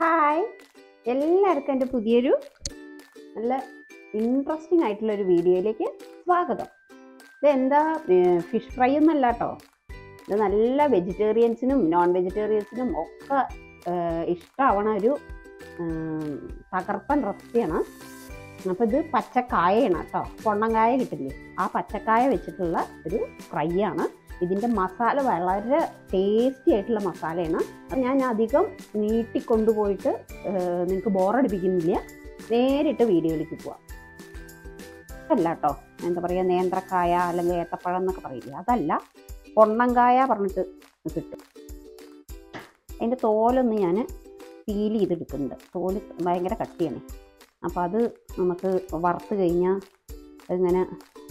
hi എല്ലാവർക്കും എൻ്റെ പുതിയൊരു നല്ല ഇൻട്രസ്റ്റിംഗ് ആയിട്ടുള്ള ഒരു വീഡിയോയിലേക്ക് സ്വാഗതം ഇതെന്താ ഫിഷ് ഫ്രൈ ഒന്നല്ല കേട്ടോ ഇത് നല്ല വെജിറ്റേറിയൻസിനും നോൺ വെജിറ്റേറിയൻസിനും ഒക്കെ ഇഷ്ടമാവണ ഒരു ഉം, തകർപ്പൻ റെസിപ്പിയാണ് അപ്പോൾ ഇത് പച്ചക്കായയാണ് കേട്ടോ പൊണ്ണങ്കായ കിട്ടില്ലേ ആ പച്ചക്കായ വെച്ചിട്ടുള്ള ഒരു ഫ്രൈ ആണ് ഇതിൻ്റെ മസാല വളരെ ടേസ്റ്റി ആയിട്ടുള്ള മസാലയാണ് അത് ഞാൻ അധികം നീട്ടിക്കൊണ്ടുപോയിട്ട് നിങ്ങൾക്ക് ബോറടിപ്പിക്കുന്നില്ല നേരിട്ട് വീഡിയോയിലേക്ക് പോവാം അതല്ല കേട്ടോ എന്താ പറയുക നേന്ത്രക്കായ അല്ലെങ്കിൽ ഏത്തപ്പഴം എന്നൊക്കെ പറയില്ലേ അതല്ല പൊണ്ണങ്കായ പറഞ്ഞിട്ട് കിട്ടും അതിൻ്റെ തോലൊന്ന് ഞാൻ പീൽ ചെയ്തെടുക്കുന്നുണ്ട് തോല് ഭയങ്കര കട്ടിയാണ് അപ്പോൾ അത് നമുക്ക് വറുത്ത് കഴിഞ്ഞാൽ ഇങ്ങനെ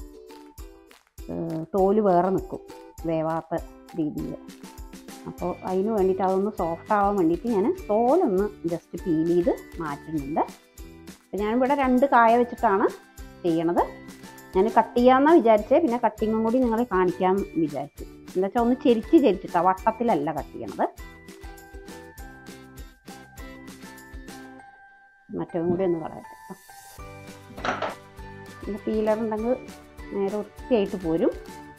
ഏഹ്, തോല് വേറെ നിൽക്കും വേവാത്ത രീതിയിൽ അപ്പോൾ അതിന് വേണ്ടിയിട്ട് അതൊന്ന് സോഫ്റ്റ് ആവാൻ വേണ്ടിയിട്ട് ഞാൻ തോലൊന്ന് ജസ്റ്റ് പീൽ ചെയ്ത് മാറ്റുന്നുണ്ട് അപ്പോൾ ഞാനിവിടെ രണ്ട് കായ വെച്ചിട്ടാണ് ചെയ്യണത് ഞാൻ കട്ട് ചെയ്യാമെന്നാണ് വിചാരിച്ചത് പിന്നെ കട്ടിങ്ങും കൂടി നിങ്ങളെ കാണിക്കാൻ വിചാരിച്ചു എന്താ വെച്ചാൽ ഒന്ന് ചെരിച്ച് ചെരിച്ചിട്ടാണ് വട്ടത്തിലല്ല കട്ട് ചെയ്യണത് മറ്റതും കൂടി ഒന്ന് കളയട്ടെ പിന്നെ പീലർ ഉണ്ടെങ്കിൽ നേരെ വൃത്തിയായിട്ട് പോരും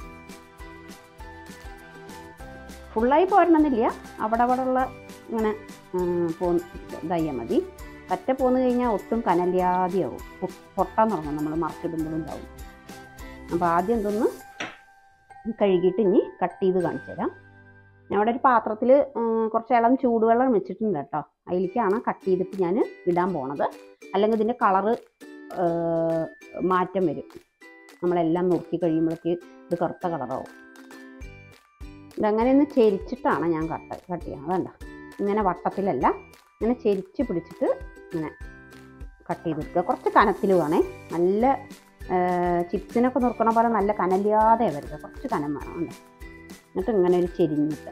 ഫുള്ളായി പോരണമെന്നില്ല അവിടെ അവിടെ ഉള്ള ഇങ്ങനെ പോ ഇതായാൽ മതി പറ്റ പോന്നു കഴിഞ്ഞാൽ ഒട്ടും കനല്ലാതെയാവും പൊ- പൊട്ടാൻ തുടങ്ങും നമ്മൾ മറച്ചിടുമ്പോഴും ഉണ്ടാവും അപ്പോൾ ആദ്യം എന്തൊന്ന് കഴുകിയിട്ട് ഇനി കട്ട് ചെയ്ത് കാണിച്ചു തരാം ഞാൻ ഇവിടെ ഒരു പാത്രത്തിൽ കുറച്ച് ഇളം ചൂടുവെള്ളം വെച്ചിട്ടുണ്ട് കേട്ടോ അതിലേക്കാണ് കട്ട് ചെയ്തിട്ട് ഞാൻ ഇടാൻ പോണത് അല്ലെങ്കിൽ ഇതിൻ്റെ കളറ് മാറ്റം വരും നമ്മളെല്ലാം നോക്കി കഴിയുമ്പോഴേക്ക് ഇത് കറുത്ത കളറാവും ഇതങ്ങനെ ഒന്ന് ചെരിച്ചിട്ടാണ് ഞാൻ കട്ട് കട്ട് ചെയ്യണത് കണ്ട ഇങ്ങനെ വട്ടത്തിലല്ല ഇങ്ങനെ ചെരിച്ച് പിടിച്ചിട്ട് ഇങ്ങനെ കട്ട് ചെയ്തെടുക്കുക കുറച്ച് കനത്തിൽ വേണേ നല്ല ചിപ്സിനൊക്കെ നുറുക്കണ പോലെ നല്ല കനലിയാതെ വരിക കുറച്ച് കനം വേണം കണ്ടോ എന്നിട്ട് ഇങ്ങനെ ഒരു ചെരിഞ്ഞിട്ട്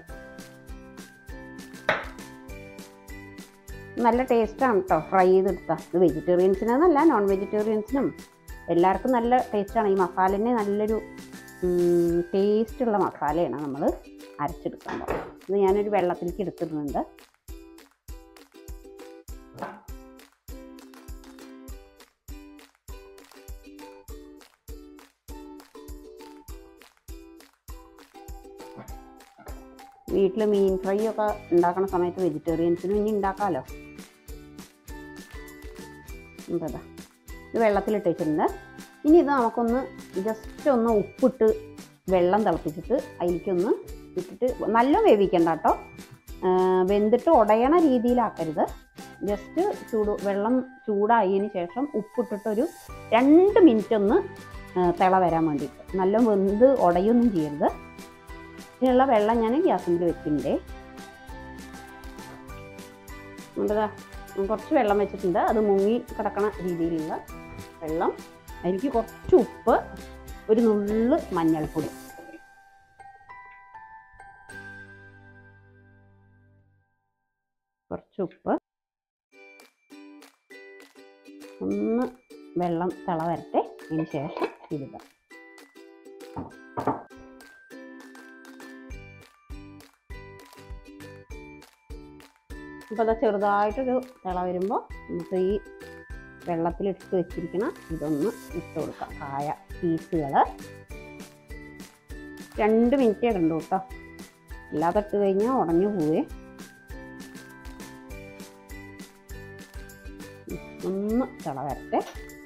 നല്ല ടേസ്റ്റാണ് കേട്ടോ ഫ്രൈ ചെയ്തെടുത്താൽ ഇത് വെജിറ്റേറിയൻസിനെന്നല്ല നോൺ വെജിറ്റേറിയൻസിനും എല്ലാവർക്കും നല്ല ടേസ്റ്റാണ് ഈ മസാലനെ നല്ലൊരു ടേസ്റ്റുള്ള മസാലയാണ് നമ്മൾ അരച്ചെടുക്കാൻ പോകുന്നത് ഇത് ഞാനൊരു വെള്ളത്തിലേക്ക് എടുത്തിടുന്നുണ്ട് വീട്ടിൽ മീൻ ഫ്രൈ ഒക്കെ ഉണ്ടാക്കുന്ന സമയത്ത് വെജിറ്റേറിയൻസിനും ഇനി ഉണ്ടാക്കാമല്ലോ എന്താ ഇത് വെള്ളത്തിലിട്ട് വെച്ചിട്ടുണ്ട് ഇനി ഇത് നമുക്കൊന്ന് ജസ്റ്റ് ഒന്ന് ഉപ്പിട്ട് വെള്ളം തിളപ്പിച്ചിട്ട് അതിലേക്കൊന്ന് ഇട്ടിട്ട് നല്ല വേവിക്കണ്ട കേട്ടോ ആ, വെന്തിട്ട് ഉടയണ രീതിയിലാക്കരുത് ജസ്റ്റ് ചൂട് വെള്ളം ചൂടായതിന് ശേഷം ഉപ്പിട്ടിട്ട് ഒരു രണ്ട് മിനിറ്റ് ഒന്ന് ആ, തിള വരാൻ വേണ്ടിയിട്ട് നല്ല വെന്ത് ഉടയൊന്നും ചെയ്യരുത് ഇതിനുള്ള വെള്ളം ഞാൻ ഗ്യാസിൽ വെക്കുന്നുണ്ട് എന്താ കുറച്ച് വെള്ളം വെച്ചിട്ടുണ്ട് അത് മുങ്ങി കിടക്കണ രീതിയിലുള്ള വെള്ളം അതിലേക്ക് കുറച്ച് ഉപ്പ് ഒരു നുള്ള് മഞ്ഞൾപ്പൊടി കുറച്ച് ഉപ്പ് ഒന്ന് വെള്ളം തിള വരട്ടെ അതിന് ശേഷം ഇടുക അപ്പോൾ അത് ചെറുതായിട്ടൊരു തിള വരുമ്പോൾ നമുക്ക് ഈ വെള്ളത്തിലിട്ട് വെച്ചിരിക്കണം ഇതൊന്ന് ഇട്ട് കൊടുക്കാം കായ പീസുകൾ രണ്ട് മിനിറ്റ് ഇടണ്ടു കേട്ടോ അല്ലാതെ ഇട്ട് കഴിഞ്ഞാൽ ഉടഞ്ഞു പോവേ ഒന്ന് തിള വരട്ടെ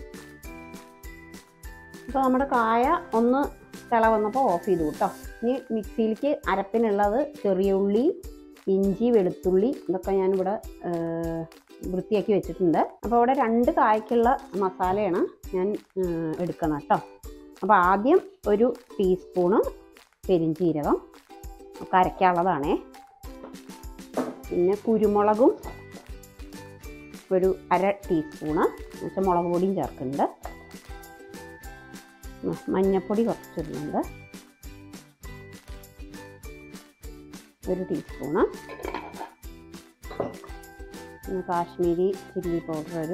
അപ്പോൾ നമ്മുടെ കായ ഒന്ന് തിള വന്നപ്പോൾ ഓഫ് ചെയ്തു കേട്ടോ ഇനി മിക്സിയിലേക്ക് അരപ്പിനുള്ളത് ചെറിയ ഉള്ളി ഇഞ്ചി വെളുത്തുള്ളി ഇതൊക്കെ ഞാനിവിടെ ആ, വൃത്തിയാക്കി വെച്ചിട്ടുണ്ട് അപ്പോൾ ഇവിടെ രണ്ട് കായ്ക്കുള്ള മസാലയാണ് ഞാൻ ആ, എടുക്കുന്നത് കേട്ടോ അപ്പോൾ ആദ്യം ഒരു ടീസ്പൂണ് പെരിഞ്ചീരകം ഒക്കെ അരയ്ക്കാനുള്ളതാണേ പിന്നെ കുരുമുളകും ഒരു അര ടീസ്പൂണ് എന്നുവെച്ചാൽ മുളക് പൊടിയും ചേർക്കുന്നുണ്ട് ഉം, മഞ്ഞൾപ്പൊടി കുറച്ചിടുന്നുണ്ട് ഒരു ടീസ്പൂണ് പിന്നെ കാശ്മീരി ചില്ലി പൗഡർ ഒരു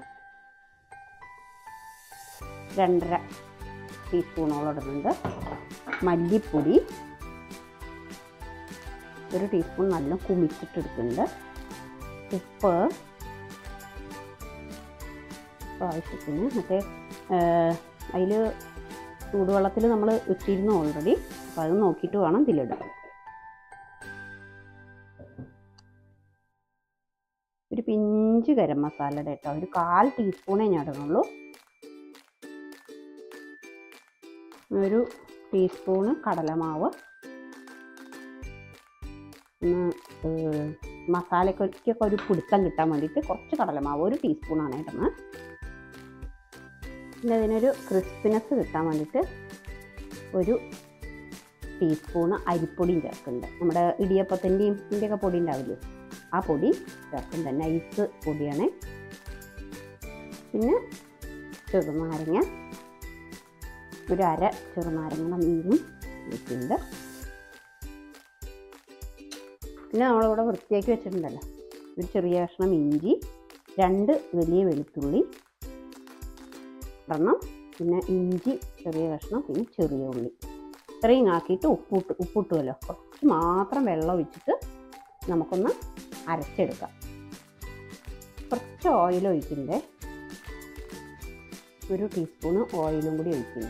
രണ്ടര ടീസ്പൂണോളം ഇടുന്നുണ്ട് മല്ലിപ്പൊടി ഒരു ടീസ്പൂൺ നല്ല കുമിച്ചിട്ടെടുക്കുന്നുണ്ട് ഉപ്പ് ഉപ്പ് ആവശ്യത്തിന് മറ്റേ അതിൽ ചൂടുവെള്ളത്തിൽ നമ്മൾ ഇട്ടിരുന്നു ഓൾറെഡി അപ്പോൾ അത് നോക്കിയിട്ട് വേണം ഇതിലിടാൻ ഒരു പിഞ്ച് ഗരം മസാലയുടെ കേട്ടോ ഒരു കാൽ ടീസ്പൂണേ ഞാൻ ഇടണുള്ളൂ ഒരു ടീസ്പൂണ് കടലമാവ് ഒന്ന് ഏഹ്, മസാലയ്ക്കൊക്കെ ഒരു പിടുത്തം കിട്ടാൻ വേണ്ടിയിട്ട് കുറച്ച് കടലമാവ് ഒരു ടീസ്പൂണാണ് ഇടുന്നത് പിന്നെ അതിനൊരു ക്രിസ്പിനെസ് കിട്ടാൻ വേണ്ടിയിട്ട് ഒരു ടീസ്പൂണ് അരിപ്പൊടിയും ചേർക്കുന്നുണ്ട് നമ്മുടെ ഇടിയപ്പത്തിൻ്റെയും ഇതിൻ്റെയൊക്കെ പൊടി ഉണ്ടാവില്ലേ ആ പൊടി ചേർക്കുന്നുണ്ട് നൈസ് പൊടിയാണ് പിന്നെ ചെറുനാരങ്ങ ഒരു അര ചെറുനാരങ്ങ നീരും വെച്ചിട്ടുണ്ട് പിന്നെ നമ്മളിവിടെ വൃത്തിയാക്കി വെച്ചിട്ടുണ്ടല്ലോ ഒരു ചെറിയ കഷ്ണം ഇഞ്ചി രണ്ട് വലിയ വെളുത്തുള്ളി ഒരെണ്ണം പിന്നെ ഇഞ്ചി ചെറിയ കഷ്ണം പിന്നെ ചെറിയ ഉള്ളി ഇത്രയും ആക്കിയിട്ട് ഉപ്പിട്ട് ഉപ്പിട്ടുമല്ലോ കുറച്ച് മാത്രം വെള്ളം ഒഴിച്ചിട്ട് നമുക്കൊന്ന് അരച്ചെടുക്കാം കുറച്ച് ഓയിൽ ഒഴിക്കണ്ടേ ഒരു ടീസ്പൂണ് ഓയിലും കൂടി ഒഴിക്കുന്നു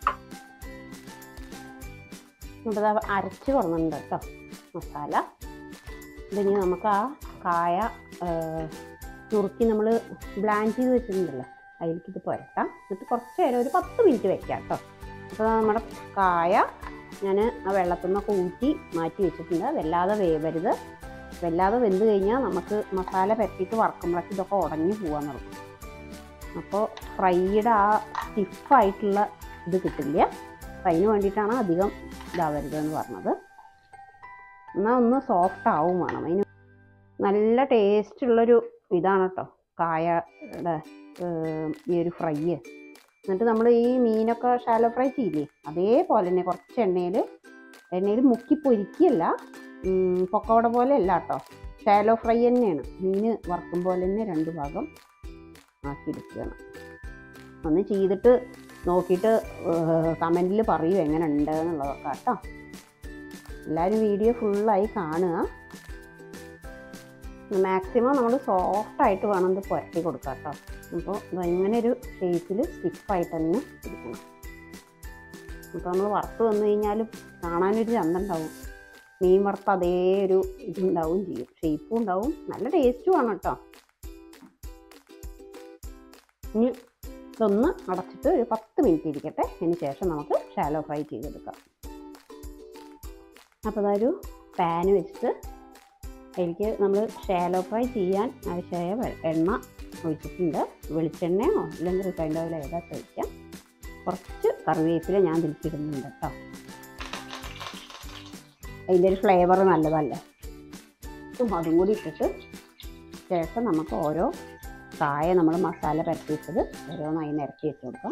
എന്നിട്ട് അത് അരച്ച് കൊടുക്കുന്നുണ്ട് കേട്ടോ മസാല ഇതിനി നമുക്ക് ആ കായ ആ, നുറുക്കി നമ്മൾ ബ്ലാൻഡ് ചെയ്ത് വെച്ചിട്ടുണ്ടല്ലോ അതിലേക്ക് ഇത് പുരട്ടാം എന്നിട്ട് കുറച്ച് നേരം ഒരു പത്ത് മിനിറ്റ് വെക്കാം കേട്ടോ അപ്പോൾ നമ്മുടെ കായ ഞാൻ ആ വെള്ളത്തിൽ നിന്നൊക്കെ ഊറ്റി മാറ്റി വെച്ചിട്ടുണ്ട് വല്ലാതെ വേവരുത് വല്ലാതെ വെന്ത് കഴിഞ്ഞാൽ നമുക്ക് മസാല പരത്തിയിട്ട് വറക്കുമ്പോഴേക്ക് ഇതൊക്കെ ഉടഞ്ഞു പോകാൻ തുടങ്ങും അപ്പോൾ ഫ്രൈയുടെ ആ സ്റ്റിഫായിട്ടുള്ള ഇത് കിട്ടില്ല അപ്പം അതിന് വേണ്ടിയിട്ടാണ് അധികം ഇതാവരുതെന്ന് പറഞ്ഞത് എന്നാൽ ഒന്ന് സോഫ്റ്റ് ആവും വേണം അതിന് നല്ല ടേസ്റ്റ് ഉള്ളൊരു ഇതാണ് കേട്ടോ കായയുടെ ഏഹ്, ഈ ഒരു ഫ്രൈ എന്നിട്ട് നമ്മൾ ഈ മീനൊക്കെ ഷാലോ ഫ്രൈ ചെയ്യില്ലേ അതേപോലെ തന്നെ കുറച്ച് എണ്ണയിൽ എണ്ണയിൽ മുക്കി പൊരിക്കുകയല്ല ഉം, പൊക്കവട പോലെ അല്ല കേട്ടോ ഷാലോ ഫ്രൈ തന്നെയാണ് മീൻ വറുക്കും പോലെ തന്നെ രണ്ട് ഭാഗം ആക്കിയെടുക്കുകയാണ് ഒന്ന് ചെയ്തിട്ട് നോക്കിയിട്ട് കമൻറ്റിൽ പറയൂ എങ്ങനെ ഉണ്ട് എന്നുള്ളതൊക്കെ കേട്ടോ എല്ലാവരും വീഡിയോ ഫുള്ളായി കാണുക മാക്സിമം നമ്മൾ സോഫ്റ്റായിട്ട് വേണം ഇത് പുരട്ടി കൊടുക്കുക കേട്ടോ അപ്പോൾ ഇങ്ങനെ ഒരു ഷേപ്പിൽ സ്റ്റിഫായിട്ട് തന്നെ ഇരിക്കണം അപ്പോൾ നമ്മൾ വറുത്ത് വന്നു കഴിഞ്ഞാലും കാണാനൊരു ചന്തം ഉണ്ടാവും മീൻ വറുത്ത് അതേ ഒരു ഇതുണ്ടാവും ചെയ്യും ഷേപ്പും ഉണ്ടാവും നല്ല ടേസ്റ്റും ആണ് കേട്ടോ ഇനി ഇതൊന്ന് അടച്ചിട്ട് ഒരു പത്ത് മിനിറ്റ് ഇരിക്കട്ടെ അതിന് ശേഷം നമുക്ക് ഷാലോ ഫ്രൈ ചെയ്തെടുക്കാം അപ്പോൾ അതൊരു പാന് വെച്ചിട്ട് അതിലേക്ക് നമ്മൾ ഷാലോ ഫ്രൈ ചെയ്യാൻ ആവശ്യമായ വെ- എണ്ണ ഒഴിച്ചിട്ടുണ്ട് വെളിച്ചെണ്ണയോ അല്ലെങ്കിൽ റിഫൈൻഡ് ഓയിലോ ഏതാ കഴിക്കാം കുറച്ച് കറിവേപ്പില ഞാൻ തിരിച്ചിടുന്നുണ്ട് കേട്ടോ അതിൻ്റെ ഒരു ഫ്ലേവർ നല്ലതല്ലേ ഉം അതും കൂടി ഇട്ടിട്ട് ശേഷം നമുക്ക് ഓരോ കായ നമ്മൾ മസാല പരത്തി വെച്ചത് ഓരോന്നായി നിരത്തി വെച്ച് കൊടുക്കാം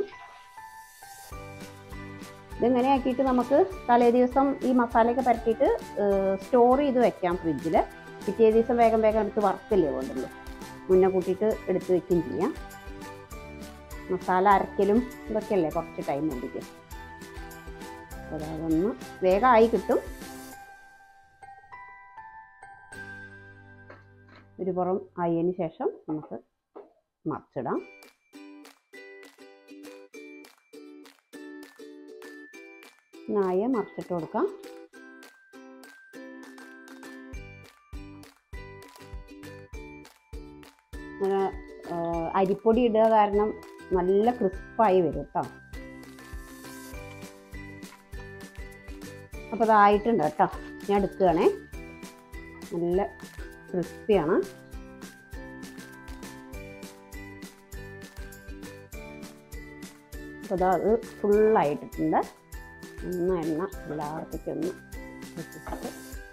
ഇതിങ്ങനെ ആക്കിയിട്ട് നമുക്ക് തലേ ദിവസം ഈ മസാലയൊക്കെ പരത്തിയിട്ട് സ്റ്റോർ ചെയ്ത് വെക്കാം ഫ്രിഡ്ജിൽ പിറ്റേ ദിവസം വേഗം വേഗം എടുത്ത് വറുക്കല്ലേ വേണ്ടുള്ളൂ മുന്നേ കൂട്ടിയിട്ട് എടുത്ത് വെക്കുകയും ചെയ്യാം മസാല അരക്കലും ഇതൊക്കെയല്ലേ കുറച്ച് ടൈം എടുക്കും അപ്പോൾ അതൊന്ന് വേഗമായി കിട്ടും ഒരു പുറം ആയതിന് ശേഷം നമുക്ക് മറിച്ചിടാം നായ മറിച്ചിട്ട് കൊടുക്കാം അങ്ങനെ ആ, അരിപ്പൊടി ഇടുക കാരണം നല്ല ക്രിസ്പായി വരും കേട്ടോ അപ്പോൾ അതായിട്ടുണ്ട് കേട്ടോ ഞാൻ എടുക്കുകയാണേ നല്ല ക്രിസ്പിയാണ് അപ്പോൾ അതാ അത് ഫുള്ളായിട്ടിട്ടുണ്ട് ഒന്ന് എണ്ണ എല്ലാവർക്കും ഒന്ന് വെച്ചിട്ട്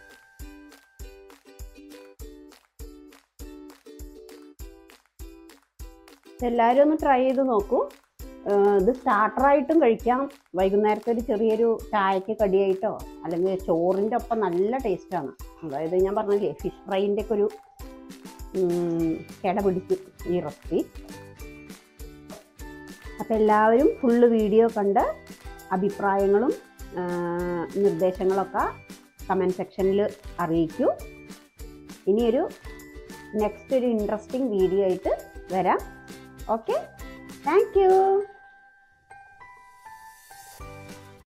എല്ലാവരും ഒന്ന് ട്രൈ ചെയ്ത് നോക്കൂ ഏഹ് ഇത് സ്റ്റാർട്ടറായിട്ടും കഴിക്കാം വൈകുന്നേരത്തെ ഒരു ചെറിയൊരു ചായക്ക് കടിയായിട്ടോ അല്ലെങ്കിൽ ചോറിൻ്റെ ഒപ്പം നല്ല ടേസ്റ്റാണ് അതായത് ഞാൻ പറഞ്ഞില്ലേ ഫിഷ് ഫ്രൈൻ്റെ ഒക്കെ ഒരു ഉം, കിട പിടിക്കും ഈ റെസിപ്പി അപ്പോൾ എല്ലാവരും ഫുള്ള് വീഡിയോ കണ്ട് അഭിപ്രായങ്ങളും ആ, നിർദ്ദേശങ്ങളൊക്കെ കമൻറ്റ് സെക്ഷനിൽ അറിയിക്കൂ ഇനിയൊരു നെക്സ്റ്റ് ഒരു ഇൻട്രസ്റ്റിംഗ് വീഡിയോ ആയിട്ട് വരാം ഓക്കെ താങ്ക് യു